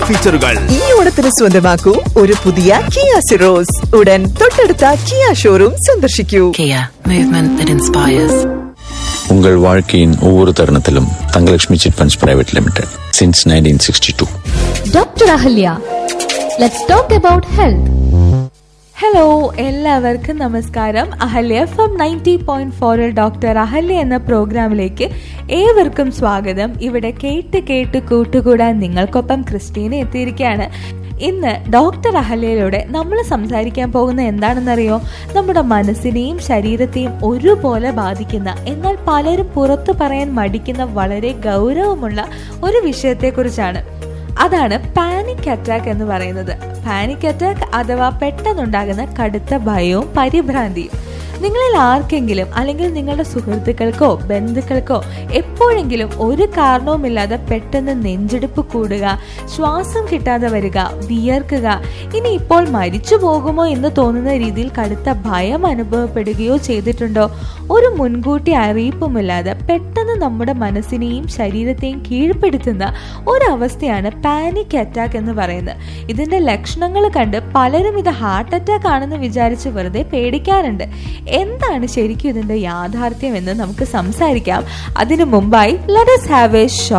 ഫീച്ചറുകൾ ഈ ഓണത്തിന് സ്വന്തമാക്കൂ ഒരു പുതിയ കിയ സിറോസ് ഉടൻ തൊട്ടടുത്ത കിയ ഷോറൂം സന്ദർശിക്കൂ Kia, movement that inspires. உங்கள் வாழ்க்கையின் ஒவ்வொரு தருணத்திலும் Thangalakshmi chit funds private limited since nineteen sixty two Dr. Ahalya. Let's talk about health. Hello എല്ലാവർക്കും നമസ്കാരം Ahalya F M ninety point ഫോറിൽ ഡോക്ടർ അഹല്യ എന്ന പ്രോഗ്രാമിലേക്ക് ഏവർക്കും സ്വാഗതം ഇവിടെ കേട്ട് കേട്ട് കൂട്ടുകൂടാൻ നിങ്ങൾക്കൊപ്പം ക്രിസ്റ്റീന എത്തിയിരിക്കുകയാണ് ഇന്ന് ഡോക്ടർ അഹല്യയിലൂടെ നമ്മൾ സംസാരിക്കാൻ പോകുന്ന എന്താണെന്നറിയോ നമ്മുടെ മനസ്സിനെയും ശരീരത്തെയും ഒരുപോലെ ബാധിക്കുന്ന എന്നാൽ പലരും പുറത്തു പറയാൻ മടിക്കുന്ന വളരെ ഗൗരവമുള്ള ഒരു വിഷയത്തെക്കുറിച്ചാണ് അതാണ് പാനിക് അറ്റാക്ക് എന്ന് പറയുന്നത് പാനിക് അറ്റാക്ക് അഥവാ പെട്ടെന്നുണ്ടാകുന്ന കടുത്ത ഭയവും പരിഭ്രാന്തിയും നിങ്ങളിൽ ആർക്കെങ്കിലും അല്ലെങ്കിൽ നിങ്ങളുടെ സുഹൃത്തുക്കൾക്കോ ബന്ധുക്കൾക്കോ എപ്പോഴെങ്കിലും ഒരു കാരണവുമില്ലാതെ പെട്ടെന്ന് നെഞ്ചെടുപ്പ് കൂടുക ശ്വാസം കിട്ടാതെ വരിക വിയർക്കുക ഇനി ഇപ്പോൾ മരിച്ചു പോകുമോ എന്ന് തോന്നുന്ന രീതിയിൽ കടുത്ത ഭയം അനുഭവപ്പെടുകയോ ചെയ്തിട്ടുണ്ടോ ഒരു മുൻകൂട്ടി അറിയിപ്പുമില്ലാതെ പെട്ടെന്ന് നമ്മുടെ മനസ്സിനെയും ശരീരത്തെയും കീഴ്പ്പെടുത്തുന്ന ഒരവസ്ഥയാണ് പാനിക് അറ്റാക്ക് എന്ന് പറയുന്നത് ഇതിന്റെ ലക്ഷണങ്ങൾ കണ്ട് പലരും ഇത് ഹാർട്ട് അറ്റാക്ക് ആണെന്ന് വിചാരിച്ച് വെറുതെ പേടിക്കാറുണ്ട് എന്താണ് ശരിക്കും ഇതിന്റെ യാഥാർത്ഥ്യം എന്ന് നമുക്ക് സംസാരിക്കാം അതിനു മുമ്പായി let us have a show